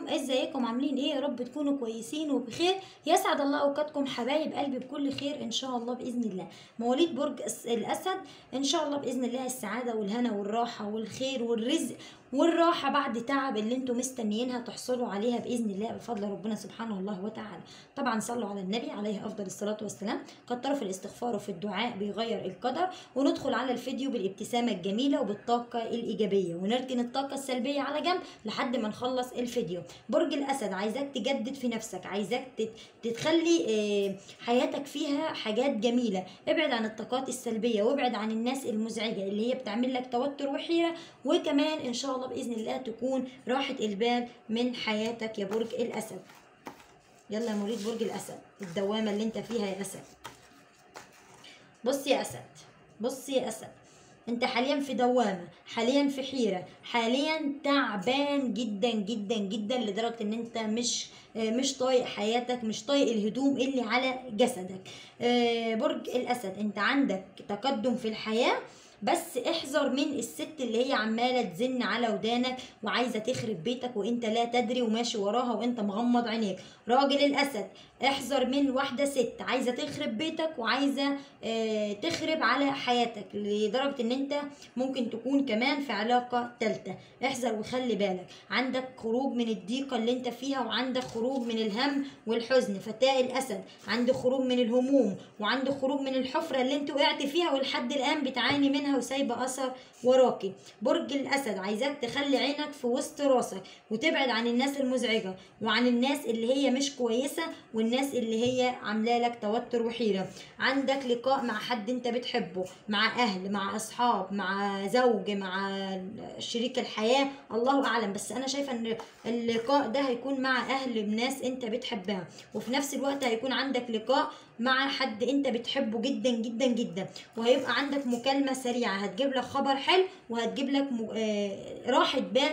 ازيكم عاملين ايه يا رب تكونوا كويسين وبخير يسعد الله اوقاتكم حبايب قلبي بكل خير ان شاء الله باذن الله مواليد برج الس- الاسد ان شاء الله باذن الله السعاده والهنا والراحه والخير والرزق والراحه بعد تعب اللي انتم مستنيينها تحصلوا عليها باذن الله بفضل ربنا سبحانه الله وتعالى طبعا صلوا على النبي عليه افضل الصلاه والسلام كتروا في الاستغفار وفي الدعاء بيغير القدر وندخل على الفيديو بالابتسامه الجميله وبالطاقه الايجابيه ونركن الطاقه السلبيه على جنب لحد ما نخلص الفيديو برج الاسد عايزاك تجدد في نفسك عايزاك تت- تتخلي آه، حياتك فيها حاجات جميله ابعد عن الطاقات السلبيه وابعد عن الناس المزعجه اللي هي بتعمل لك توتر وحيره وكمان ان شاء الله باذن الله تكون راحه البال من حياتك يا برج الاسد يلا يا مريد برج الاسد الدوامه اللي انت فيها يا اسد بص يا اسد بص يا اسد انت حاليا في دوامه حاليا في حيره حاليا تعبان جدا جدا جدا لدرجه ان انت مش آه، مش طايق حياتك مش طايق الهدوم اللي على جسدك آه، برج الاسد انت عندك تقدم في الحياه بس احذر من الست اللي هي عماله تزن على ودانك وعايزه تخرب بيتك وانت لا تدري وماشي وراها وانت مغمض عينيك راجل الاسد احذر من واحده ست عايزه تخرب بيتك وعايزه آه، تخرب على حياتك لدرجه ان انت ممكن تكون كمان في علاقه ثالثه احذر وخلي بالك عندك خروج من الضيقه اللي انت فيها وعندك خروج من الهم والحزن فتاة الاسد عندك خروج من الهموم وعندك خروج من الحفره اللي انت وقعت فيها ولحد الان بتعاني منها وسايبه اثر وراكي برج الاسد عايزاك تخلي عينك في وسط راسك وتبعد عن الناس المزعجه وعن الناس اللي هي مش كويسه والناس اللي هي عامله لك توتر وحيره عندك لقاء مع حد انت بتحبه مع اهل مع اصحاب مع زوج مع شريك الحياه الله اعلم بس انا شايفه ان اللقاء ده هيكون مع اهل ناس انت بتحبها وفي نفس الوقت هيكون عندك لقاء مع حد انت بتحبه جدا جدا جدا وهيبقى عندك مكالمه سريعه هتجيب لك خبر حلو وهتجيب لك م... آه، راحه بال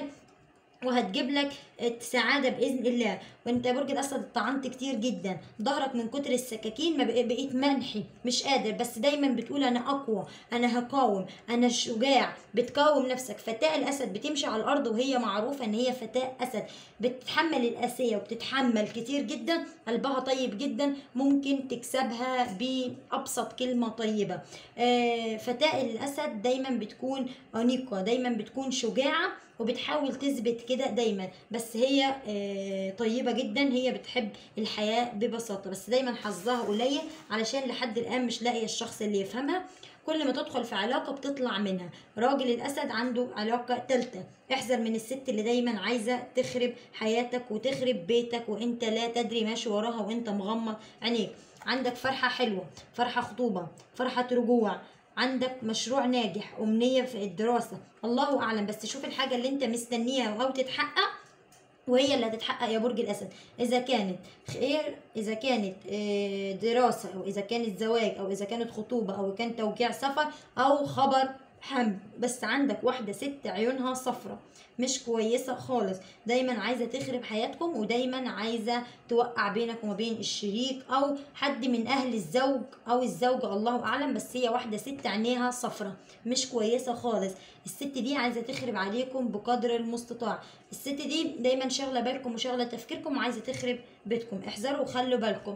وهتجيب لك سعادة بإذن الله وانت يا برج الأسد اتطعنت كتير جدا ظهرك من كتر السكاكين ما بق- بقيت منحي مش قادر بس دايما بتقول أنا أقوى أنا هقاوم أنا شجاع بتقاوم نفسك فتاة الأسد بتمشي على الأرض وهي معروفة إن هي فتاة أسد بتتحمل القاسية وبتتحمل كتير جدا قلبها طيب جدا ممكن تكسبها بأبسط كلمة طيبة آه، فتاة الأسد دايما بتكون أنيقة دايما بتكون شجاعة وبتحاول تثبت كده دايما بس هي آه، طيبه جدا هي بتحب الحياه ببساطه بس دايما حظها قليل علشان لحد الان مش لاقيه الشخص اللي يفهمها كل ما تدخل في علاقه بتطلع منها راجل الاسد عنده علاقه تالته احذر من الست اللي دايما عايزه تخرب حياتك وتخرب بيتك وانت لا تدري ماشي وراها وانت مغمض عينيك عندك فرحه حلوه فرحه خطوبه فرحه رجوع عندك مشروع ناجح أمنية في الدراسة الله أعلم بس شوف الحاجة اللي أنت مستنيها أو تتحقق وهي اللي هتتحقق يا برج الأسد إذا كانت خير إذا كانت آه، دراسة أو إذا كانت زواج أو إذا كانت خطوبة أو كان توقيع سفر أو خبر حمل بس عندك واحدة ست عيونها صفرة مش كويسة خالص دايما عايزة تخرب حياتكم ودايما عايزة توقع بينك وما بين الشريك أو حد من أهل الزوج أو الزوجة الله أعلم بس هي واحدة ست عينيها صفرة مش كويسة خالص الست دي عايزة تخرب عليكم بقدر المستطاع الست دي دايما شاغلة بالكم وشاغلة تفكيركم وعايزة تخرب بيتكم احذروا وخلوا بالكم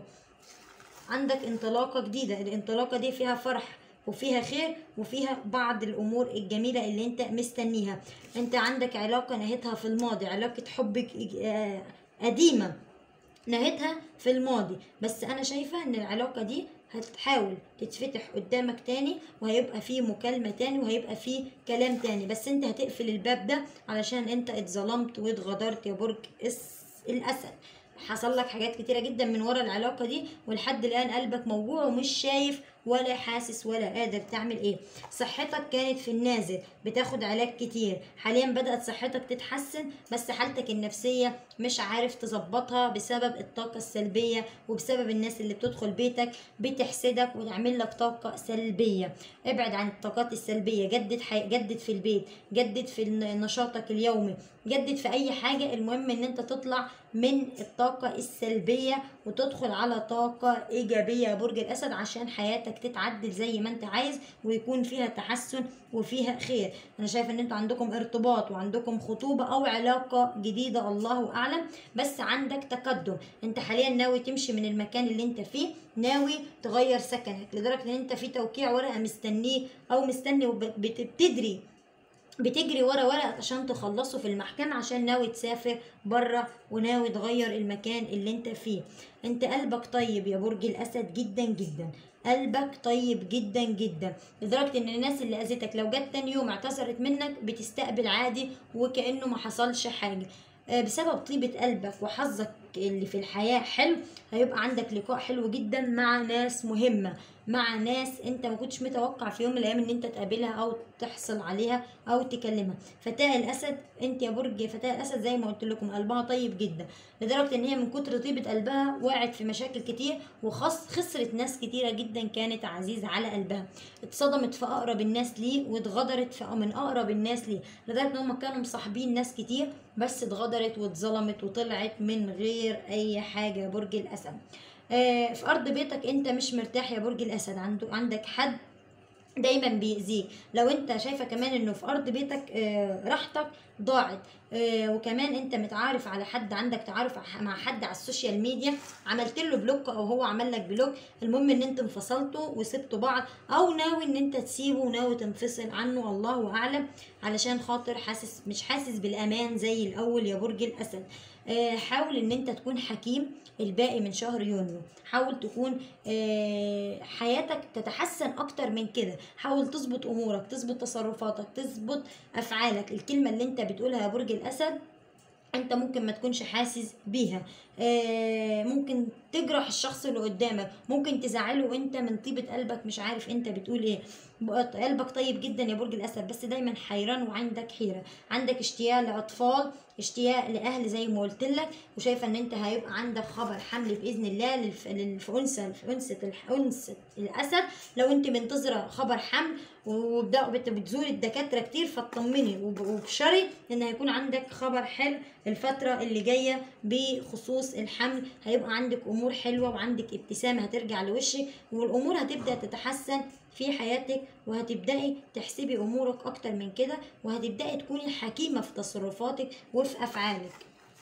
عندك انطلاقة جديدة الانطلاقة دي فيها فرح وفيها خير وفيها بعض الامور الجميله اللي انت مستنيها انت عندك علاقه نهيتها في الماضي علاقه حب آه، قديمه نهيتها في الماضي بس انا شايفه ان العلاقه دي هتحاول تتفتح قدامك تاني وهيبقى فيه مكالمة تاني وهيبقى فيه كلام تاني بس انت هتقفل الباب ده علشان انت اتظلمت واتغدرت يا برج اس- الاسد حصل لك حاجات كتيرة جدا من ورا العلاقة دي ولحد الآن قلبك موجوع ومش شايف ولا حاسس ولا قادر تعمل ايه صحتك كانت في النازل بتاخد علاج كتير حاليا بدأت صحتك تتحسن بس حالتك النفسية مش عارف تظبطها بسبب الطاقة السلبية وبسبب الناس اللي بتدخل بيتك بتحسدك وتعمل لك طاقة سلبية ابعد عن الطاقات السلبية جدد حي... جدد في البيت جدد في نشاطك اليومي جدد في اي حاجة المهم ان انت تطلع من الطاقة السلبية وتدخل على طاقة ايجابية يا برج الاسد عشان حياتك حياتك تتعدل زي ما انت عايز ويكون فيها تحسن وفيها خير انا شايف ان انتوا عندكم ارتباط وعندكم خطوبة او علاقة جديدة الله اعلم بس عندك تقدم انت حاليا ناوي تمشي من المكان اللي انت فيه ناوي تغير سكنك لدرجة ان انت في توقيع ورقة مستنيه او مستني وبتدري بتجري ورا ورق عشان تخلصه في المحكمة عشان ناوي تسافر بره وناوي تغير المكان اللي انت فيه انت قلبك طيب يا برج الاسد جدا جدا قلبك طيب جدا جدا لدرجة ان الناس اللي اذتك لو جت تاني يوم اعتذرت منك بتستقبل عادي وكأنه ما حصلش حاجة آه، بسبب طيبة قلبك وحظك اللي في الحياة حلو هيبقى عندك لقاء حلو جدا مع ناس مهمة مع ناس انت ما كنتش متوقع في يوم من الايام ان انت تقابلها او تحصل عليها او تكلمها فتاة الاسد انت يا برج فتاة الاسد زي ما قلت لكم قلبها طيب جدا لدرجة ان هي من كتر طيبة قلبها وقعت في مشاكل كتير وخص خسرت ناس كتيرة جدا كانت عزيزة على قلبها اتصدمت في اقرب الناس ليه واتغدرت في من اقرب الناس ليه لدرجة ان هم كانوا مصاحبين ناس كتير بس اتغدرت واتظلمت وطلعت من غير اي حاجة يا برج الاسد آه، في ارض بيتك انت مش مرتاح يا برج الاسد عنده عندك حد دايما بيأذيك لو انت شايفه كمان انه في ارض بيتك آه، راحتك ضاعت آه، وكمان انت متعارف على حد عندك تعارف ع- مع حد على السوشيال ميديا عملت له بلوك او هو عمل لك بلوك المهم ان انت انفصلتوا وسبتوا بعض او ناوي ان انت تسيبه وناوي تنفصل عنه الله اعلم علشان خاطر حاسس مش حاسس بالامان زي الاول يا برج الاسد آه، حاول ان انت تكون حكيم الباقي من شهر يونيو حاول تكون آه، حياتك تتحسن اكتر من كده حاول تظبط امورك تظبط تصرفاتك تظبط افعالك الكلمه اللي انت بتقولها يا برج الاسد انت ممكن ما تكونش حاسس بيها آه، ممكن تجرح الشخص اللي قدامك ممكن تزعله وانت من طيبة قلبك مش عارف انت بتقول ايه بقى قلبك طيب جدا يا برج الاسد بس دايما حيران وعندك حيرة عندك اشتياق لاطفال اشتياق لاهل زي ما قلت لك وشايفه ان انت هيبقى عندك خبر حمل باذن الله للف... للانثى الانثى الانثى الاسد لو انت منتظره خبر حمل وبداوا بت- بتزوري الدكاتره كتير فاطمني وب- وبشري ان هيكون عندك خبر حلو الفتره اللي جايه بخصوص الحمل هيبقى عندك امور حلوه وعندك ابتسامه هترجع لوشك والامور هتبدا تتحسن في حياتك وهتبداي تحسبي امورك اكتر من كده وهتبداي تكوني حكيمه في تصرفاتك وفي افعالك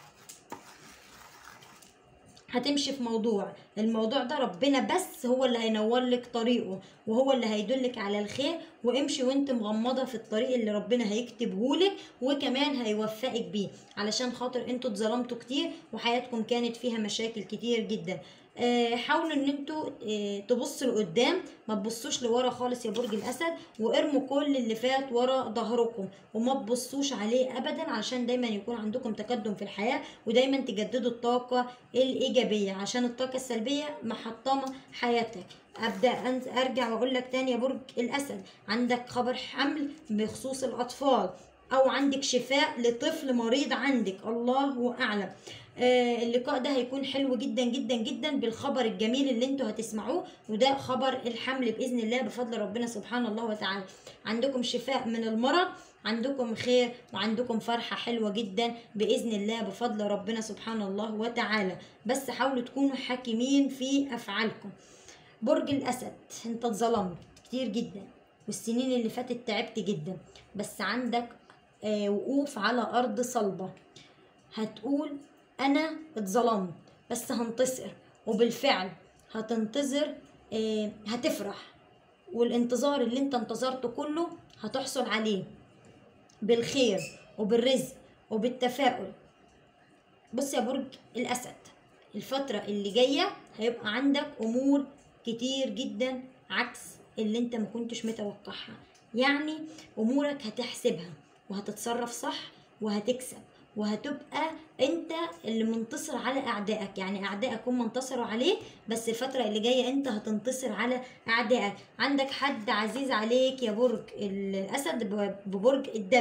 هتمشي في موضوع الموضوع ده ربنا بس هو اللي هينور لك طريقه وهو اللي هيدلك على الخير وامشي وانت مغمضة في الطريق اللي ربنا هيكتبه لك وكمان هيوفقك بيه علشان خاطر انتوا اتظلمتوا كتير وحياتكم كانت فيها مشاكل كتير جدا آه، حاولوا ان انتوا آه، تبصوا لقدام ما تبصوش لورا خالص يا برج الاسد وارموا كل اللي فات ورا ظهركم وما تبصوش عليه ابدا عشان دايما يكون عندكم تقدم في الحياه ودايما تجددوا الطاقه الايجابيه عشان الطاقه السلبيه محطمه حياتك ابدا أنت ارجع واقول لك تاني يا برج الاسد عندك خبر حمل بخصوص الاطفال او عندك شفاء لطفل مريض عندك الله اعلم آه، اللقاء ده هيكون حلو جدا جدا جدا بالخبر الجميل اللي انتوا هتسمعوه وده خبر الحمل باذن الله بفضل ربنا سبحانه الله وتعالى عندكم شفاء من المرض عندكم خير وعندكم فرحة حلوة جدا بإذن الله بفضل ربنا سبحانه الله وتعالى بس حاولوا تكونوا حاكمين في أفعالكم برج الأسد انت اتظلمت كتير جدا والسنين اللي فاتت تعبت جدا بس عندك آه، وقوف على أرض صلبة هتقول انا اتظلمت بس هنتصر وبالفعل هتنتظر آه، هتفرح والانتظار اللي انت انتظرته كله هتحصل عليه بالخير وبالرزق وبالتفاؤل بص يا برج الاسد الفترة اللي جاية هيبقى عندك امور كتير جدا عكس اللي انت ما كنتش متوقعها يعني امورك هتحسبها وهتتصرف صح وهتكسب وهتبقى انت اللي منتصر على اعدائك يعني اعدائك هم انتصروا عليه بس الفترة اللي جاية انت هتنتصر على اعدائك عندك حد عزيز عليك يا برج الاسد ب- ببرج الدلو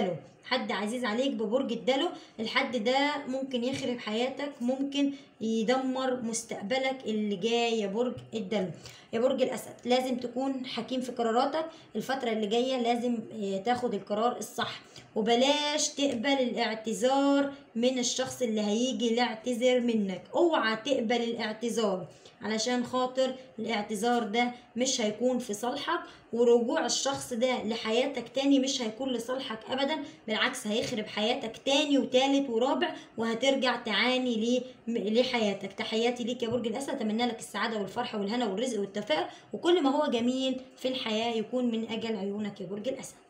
حد عزيز عليك ببرج الدلو الحد ده ممكن يخرب حياتك ممكن يدمر مستقبلك اللي جاي يا برج الدلو يا برج الاسد لازم تكون حكيم في قراراتك الفتره اللي جايه لازم آه، تاخد القرار الصح وبلاش تقبل الاعتذار من الشخص اللي هيجي يعتذر منك اوعى تقبل الاعتذار علشان خاطر الاعتذار ده مش هيكون في صالحك ورجوع الشخص ده لحياتك تاني مش هيكون لصالحك ابدا بالعكس هيخرب حياتك تاني وتالت ورابع وهترجع تعاني ليه لحياتك تحياتي ليك يا برج الاسد اتمنى لك السعاده والفرحه والهنا والرزق والتفاؤل وكل ما هو جميل في الحياه يكون من اجل عيونك يا برج الاسد